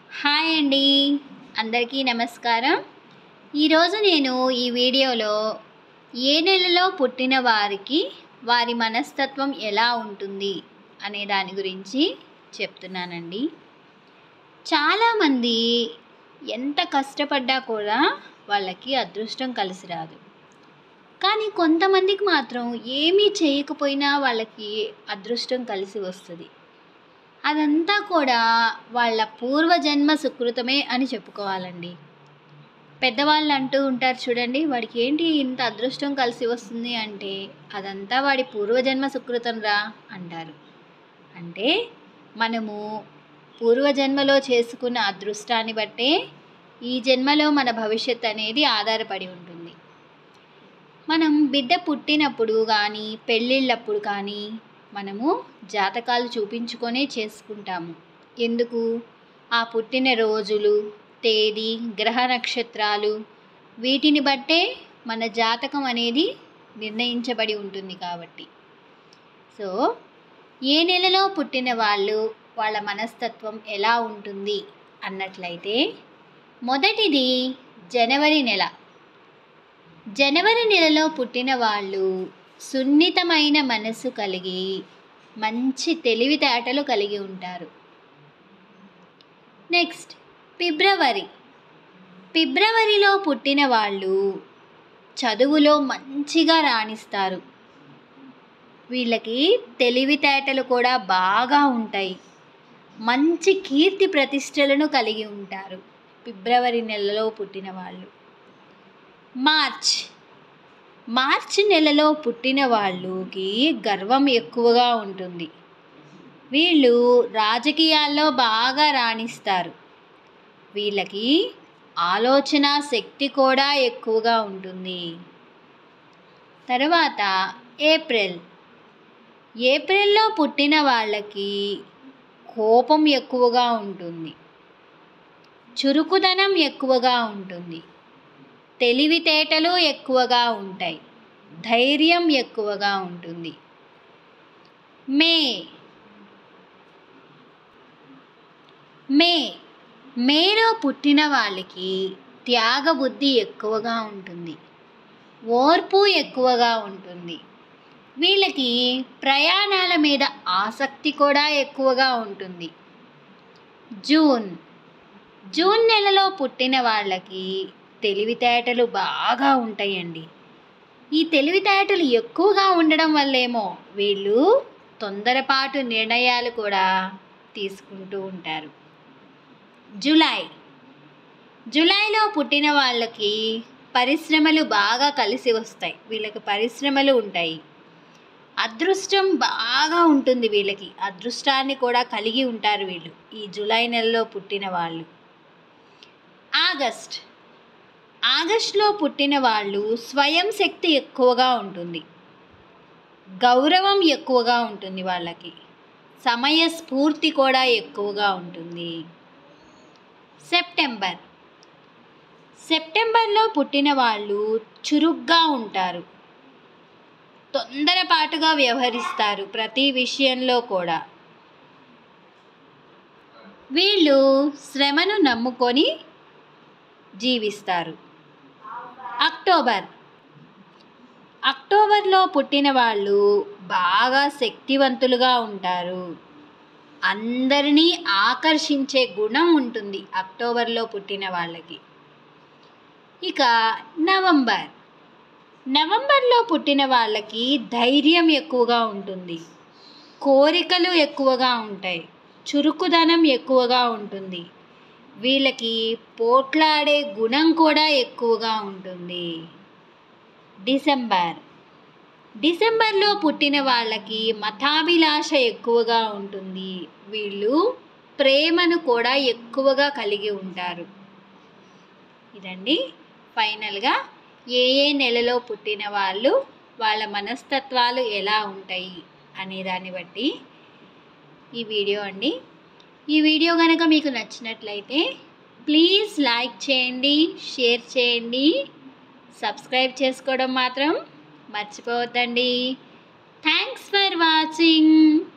hi అండి అందరికీ నమస్కారం ఈరోజు నేను ఈ వీడియోలో ఏ నెలలో పుట్టిన వారికి వారి మనస్తత్వం ఎలా ఉంటుంది అనే దాని గురించి చెప్తున్నానండి చాలామంది ఎంత కష్టపడ్డా కూడా వాళ్ళకి అదృష్టం కలిసి రాదు కానీ కొంతమందికి మాత్రం ఏమీ చేయకపోయినా వాళ్ళకి అదృష్టం కలిసి వస్తుంది అదంతా కూడా వాళ్ళ పూర్వజన్మ సుకృతమే అని చెప్పుకోవాలండి పెద్దవాళ్ళు అంటూ ఉంటారు చూడండి వాడికి ఏంటి ఇంత అదృష్టం కలిసి వస్తుంది అంటే అదంతా వాడి పూర్వజన్మ సుకృతం రా అంటారు అంటే మనము పూర్వజన్మలో చేసుకున్న అదృష్టాన్ని బట్టే ఈ జన్మలో మన భవిష్యత్ అనేది ఆధారపడి ఉంటుంది మనం బిడ్డ పుట్టినప్పుడు కానీ పెళ్ళిళ్ళప్పుడు కానీ మనము జాతకాలు చూపించుకొనే చేసుకుంటాము ఎందుకు ఆ పుట్టిన రోజులు తేదీ గ్రహ నక్షత్రాలు వీటిని బట్టే మన జాతకం అనేది నిర్ణయించబడి ఉంటుంది కాబట్టి సో ఏ నెలలో పుట్టిన వాళ్ళు వాళ్ళ మనస్తత్వం ఎలా ఉంటుంది అన్నట్లయితే మొదటిది జనవరి నెల జనవరి నెలలో పుట్టిన వాళ్ళు సున్నితమైన మనసు కలిగి మంచి తెలివితేటలు కలిగి ఉంటారు నెక్స్ట్ ఫిబ్రవరి ఫిబ్రవరిలో పుట్టిన వాళ్ళు చదువులో మంచిగా రాణిస్తారు వీళ్ళకి తెలివితేటలు కూడా బాగా ఉంటాయి మంచి కీర్తి ప్రతిష్టలను కలిగి ఉంటారు ఫిబ్రవరి నెలలో పుట్టిన వాళ్ళు మార్చ్ మార్చి నెలలో పుట్టిన వాళ్ళకి గర్వం ఎక్కువగా ఉంటుంది వీళ్ళు రాజకీయాల్లో బాగా రాణిస్తారు వీళ్ళకి ఆలోచన శక్తి కూడా ఎక్కువగా ఉంటుంది తర్వాత ఏప్రిల్ ఏప్రిల్లో పుట్టిన వాళ్ళకి కోపం ఎక్కువగా ఉంటుంది చురుకుదనం ఎక్కువగా ఉంటుంది తెలివితేటలు ఎక్కువగా ఉంటాయి ధైర్యం ఎక్కువగా ఉంటుంది మే మే మేలో పుట్టిన వాళ్ళకి త్యాగబుద్ధి ఎక్కువగా ఉంటుంది ఓర్పు ఎక్కువగా ఉంటుంది వీళ్ళకి ప్రయాణాల మీద ఆసక్తి కూడా ఎక్కువగా ఉంటుంది జూన్ జూన్ నెలలో పుట్టిన వాళ్ళకి తెలివితేటలు బాగా ఉంటాయండి ఈ తెలివితేటలు ఎక్కువగా ఉండడం వల్లేమో వీళ్ళు తొందరపాటు నిర్ణయాలు కూడా తీసుకుంటూ ఉంటారు జూలై జూలైలో పుట్టిన వాళ్ళకి పరిశ్రమలు బాగా కలిసి వస్తాయి వీళ్ళకి పరిశ్రమలు ఉంటాయి అదృష్టం బాగా ఉంటుంది వీళ్ళకి అదృష్టాన్ని కూడా కలిగి ఉంటారు వీళ్ళు ఈ జూలై నెలలో పుట్టిన వాళ్ళు ఆగస్ట్ ఆగస్టులో పుట్టిన వాళ్ళు స్వయం శక్తి ఎక్కువగా ఉంటుంది గౌరవం ఎక్కువగా ఉంటుంది వాళ్ళకి సమయ స్ఫూర్తి కూడా ఎక్కువగా ఉంటుంది సెప్టెంబర్ సెప్టెంబర్లో పుట్టిన వాళ్ళు చురుగ్గా ఉంటారు తొందరపాటుగా వ్యవహరిస్తారు ప్రతి విషయంలో కూడా వీళ్ళు శ్రమను నమ్ముకొని జీవిస్తారు అక్టోబర్ అక్టోబర్లో పుట్టిన వాళ్ళు బాగా శక్తివంతులుగా ఉంటారు అందరినీ ఆకర్షించే గుణం ఉంటుంది అక్టోబర్లో పుట్టిన వాళ్ళకి ఇక నవంబర్ నవంబర్లో పుట్టిన వాళ్ళకి ధైర్యం ఎక్కువగా ఉంటుంది కోరికలు ఎక్కువగా ఉంటాయి చురుకుదనం ఎక్కువగా ఉంటుంది వీళ్ళకి పోట్లాడే గుణం కూడా ఎక్కువగా ఉంటుంది డిసెంబర్ డిసెంబర్లో పుట్టిన వాళ్ళకి మతాభిలాష ఎక్కువగా ఉంటుంది వీళ్ళు ప్రేమను కూడా ఎక్కువగా కలిగి ఉంటారు ఇదండి ఫైనల్గా ఏ ఏ నెలలో పుట్టిన వాళ్ళు వాళ్ళ మనస్తత్వాలు ఎలా ఉంటాయి అనే దాన్ని బట్టి ఈ వీడియో అండి ఈ వీడియో కనుక మీకు నచ్చినట్లయితే ప్లీజ్ లైక్ చేయండి షేర్ చేయండి సబ్స్క్రైబ్ చేసుకోవడం మాత్రం మర్చిపోవద్దండి థ్యాంక్స్ ఫర్ వాచింగ్